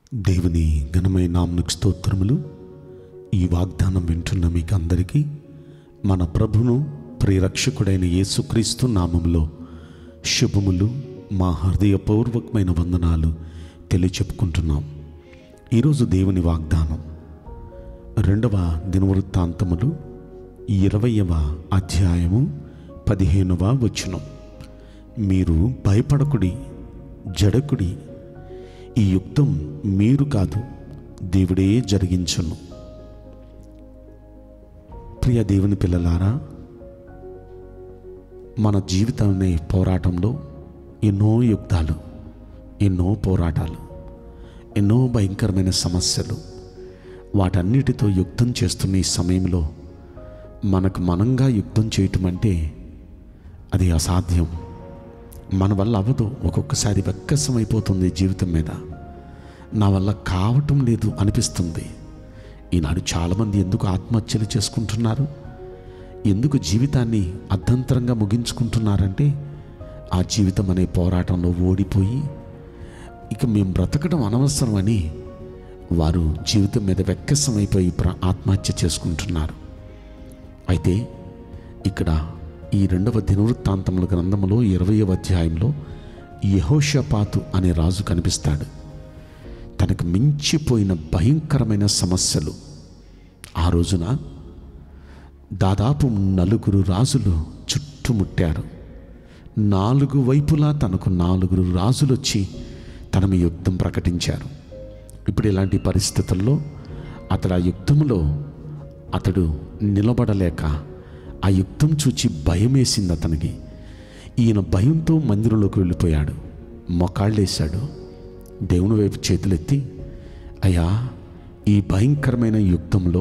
దేవుని ఘనమైన నామనికి స్తోత్రములు ఈ వాగ్దానం వింటున్న మీకు అందరికీ మన ప్రభును ప్రియరక్షకుడైన యేసుక్రీస్తు నామములో శుభములు మా హృదయపూర్వకమైన వందనాలు తెలియచెప్పుకుంటున్నాం ఈరోజు దేవుని వాగ్దానం రెండవ దినవృత్తాంతములు ఇరవయవ అధ్యాయము పదిహేనవ వచనం మీరు భయపడకుడి జడకుడి ఈ యుక్తం మీరు కాదు దేవుడే జరిగించును ప్రియ దేవుని పిల్లలారా మన జీవితం అనే పోరాటంలో ఎన్నో యుద్ధాలు ఎన్నో పోరాటాలు ఎన్నో భయంకరమైన సమస్యలు వాటన్నిటితో యుద్ధం చేస్తున్న ఈ సమయంలో మనకు మనంగా యుద్ధం చేయటం అంటే అది అసాధ్యం మన వల్ల అవ్వదు ఒక్కొక్కసారి వెక్కసం అయిపోతుంది జీవితం మీద నా వల్ల కావటం లేదు అనిపిస్తుంది ఈనాడు చాలామంది ఎందుకు ఆత్మహత్యలు చేసుకుంటున్నారు ఎందుకు జీవితాన్ని అర్ధంతరంగా ముగించుకుంటున్నారంటే ఆ జీవితం అనే పోరాటంలో ఓడిపోయి ఇక మేము బ్రతకడం అనవసరమని వారు జీవితం మీద వెక్కసం అయిపోయి ప్ర- ఆత్మహత్య చేసుకుంటున్నారు అయితే ఇక్కడ ఈ రెండవ దినవృత్తాంతముల గ్రంథములో ఇరవయవ అధ్యాయంలో యహోషపాతు అనే రాజు కనిపిస్తాడు తనకు మించిపోయిన భయంకరమైన సమస్యలు ఆ రోజున దాదాపు నలుగురు రాజులు చుట్టుముట్టారు నాలుగు వైపులా తనకు నాలుగురు రాజులు వచ్చి తన మీద యుద్ధం ప్రకటించారు ఇప్పుడు ఇలాంటి పరిస్థితుల్లో అతడు ఆ యుద్ధంలో అతడు నిలబడలేక ఆ యుద్ధం చూచి భయం వేసింది అతనికి ఈయన భయంతో మందిరంలోకి వెళ్ళిపోయాడు మొకాళ్ళేశాడు దేవుని వైపు చేతులెత్తి అయ్యా ఈ భయంకరమైన యుద్ధంలో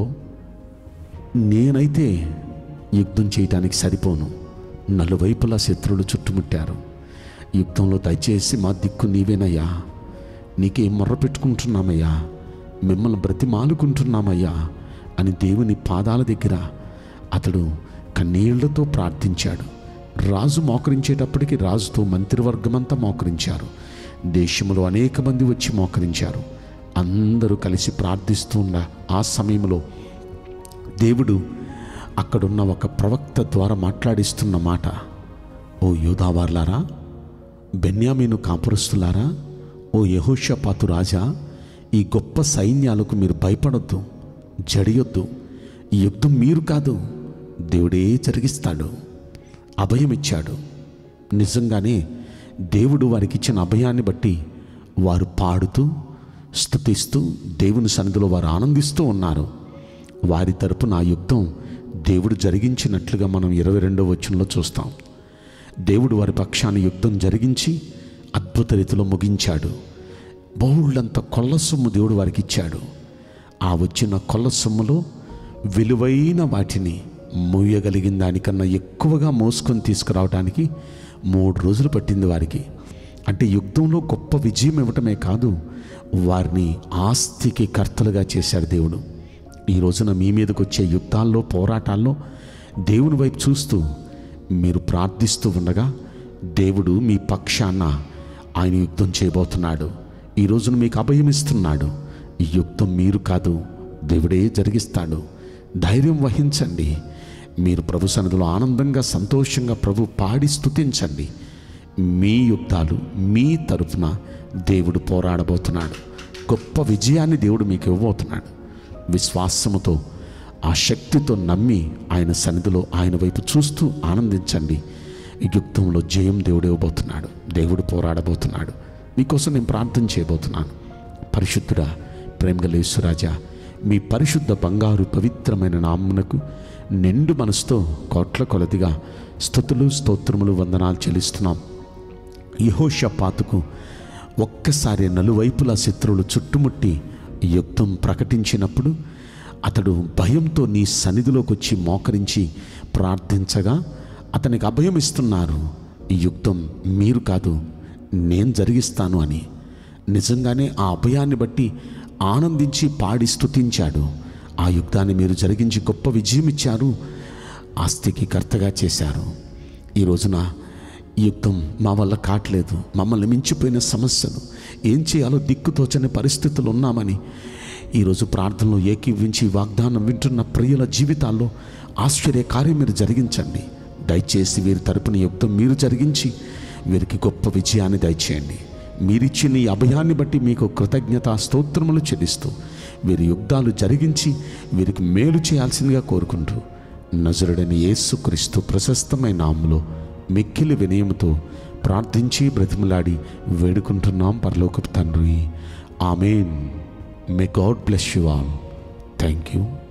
నేనైతే యుద్ధం చేయటానికి సరిపోను నలువైపులా శత్రువులు చుట్టుముట్టారు యుద్ధంలో దయచేసి మా దిక్కు నీవేనయ్యా నీకే మొర్ర పెట్టుకుంటున్నామయ్యా మిమ్మల్ని బ్రతిమాలుకుంటున్నామయ్యా అని దేవుని పాదాల దగ్గర అతడు కన్నీళ్లతో ప్రార్థించాడు రాజు మోకరించేటప్పటికి రాజుతో మంత్రివర్గమంతా మోకరించారు దేశంలో అనేక మంది వచ్చి మోకరించారు అందరూ కలిసి ప్రార్థిస్తున్న ఆ సమయంలో దేవుడు అక్కడున్న ఒక ప్రవక్త ద్వారా మాట్లాడిస్తున్న మాట ఓ యోధావార్లారా బెన్యామీను కాపురస్తులారా ఓ యహోషపాతు రాజా ఈ గొప్ప సైన్యాలకు మీరు భయపడొద్దు జడియొద్దు ఈ యుద్ధం మీరు కాదు దేవుడే జరిగిస్తాడు అభయం ఇచ్చాడు నిజంగానే దేవుడు వారికి ఇచ్చిన అభయాన్ని బట్టి వారు పాడుతూ స్తుతిస్తూ దేవుని సన్నిధిలో వారు ఆనందిస్తూ ఉన్నారు వారి తరపున ఆ యుద్ధం దేవుడు జరిగించినట్లుగా మనం ఇరవై రెండవ వచనంలో చూస్తాం దేవుడు వారి పక్షాన్ని యుద్ధం జరిగించి అద్భుత రీతిలో ముగించాడు బహుళ్ళంత కొల్ల సొమ్ము దేవుడు వారికి ఇచ్చాడు ఆ వచ్చిన కొల్ల సొమ్ములో విలువైన వాటిని మోయగలిగిన దానికన్నా ఎక్కువగా మోసుకొని తీసుకురావడానికి మూడు రోజులు పట్టింది వారికి అంటే యుద్ధంలో గొప్ప విజయం ఇవ్వటమే కాదు వారిని ఆస్తికి కర్తలుగా చేశాడు దేవుడు ఈ రోజున మీ మీదకి వచ్చే యుద్ధాల్లో పోరాటాల్లో దేవుని వైపు చూస్తూ మీరు ప్రార్థిస్తూ ఉండగా దేవుడు మీ పక్షాన ఆయన యుద్ధం చేయబోతున్నాడు ఈ రోజున మీకు అభయం ఇస్తున్నాడు ఈ యుద్ధం మీరు కాదు దేవుడే జరిగిస్తాడు ధైర్యం వహించండి మీరు ప్రభు సన్నిధిలో ఆనందంగా సంతోషంగా ప్రభు పాడి స్తుతించండి మీ యుద్ధాలు మీ తరఫున దేవుడు పోరాడబోతున్నాడు గొప్ప విజయాన్ని దేవుడు మీకు ఇవ్వబోతున్నాడు విశ్వాసముతో ఆ శక్తితో నమ్మి ఆయన సన్నిధిలో ఆయన వైపు చూస్తూ ఆనందించండి ఈ యుద్ధంలో జయం దేవుడు ఇవ్వబోతున్నాడు దేవుడు పోరాడబోతున్నాడు మీకోసం నేను ప్రార్థన చేయబోతున్నాను పరిశుద్ధుడా ప్రేమగలేశ్వరాజా మీ పరిశుద్ధ బంగారు పవిత్రమైన నామ్మునకు నిండు మనసుతో కోట్ల కొలదిగా స్థుతులు స్తోత్రములు వందనాలు చెల్లిస్తున్నాం యహోషపాతుకు ఒక్కసారి నలువైపులా శత్రువులు చుట్టుముట్టి యుద్ధం ప్రకటించినప్పుడు అతడు భయంతో నీ సన్నిధిలోకి వచ్చి మోకరించి ప్రార్థించగా అతనికి అభయం ఇస్తున్నారు ఈ యుద్ధం మీరు కాదు నేను జరిగిస్తాను అని నిజంగానే ఆ అభయాన్ని బట్టి ఆనందించి పాడి స్తుతించాడు ఆ యుద్ధాన్ని మీరు జరిగించి గొప్ప విజయం ఇచ్చారు ఆస్తికి కర్తగా చేశారు ఈ రోజున ఈ యుద్ధం మా వల్ల కావట్లేదు మమ్మల్ని మించిపోయిన సమస్యలు ఏం చేయాలో దిక్కుతోచని పరిస్థితులు ఉన్నామని ఈరోజు ప్రార్థనలో ఏకీవించి ఈ వాగ్దానం వింటున్న ప్రియుల జీవితాల్లో ఆశ్చర్య కార్యం మీరు జరిగించండి దయచేసి వీరి తరపున ఈ యుద్ధం మీరు జరిగించి వీరికి గొప్ప విజయాన్ని దయచేయండి మీరిచ్చిన ఈ అభయాన్ని బట్టి మీకు కృతజ్ఞత స్తోత్రములు చెల్లిస్తూ వీరి యుద్ధాలు జరిగించి వీరికి మేలు చేయాల్సిందిగా కోరుకుంటూ నజరుడైన యేసుక్రీస్తు ప్రశస్తమైన నామములో మిక్కిలి వినయముతో ప్రార్థించి బ్రతిమలాడి వేడుకుంటున్నాం పరలోకపు తండ్రి amen may God bless you all thank you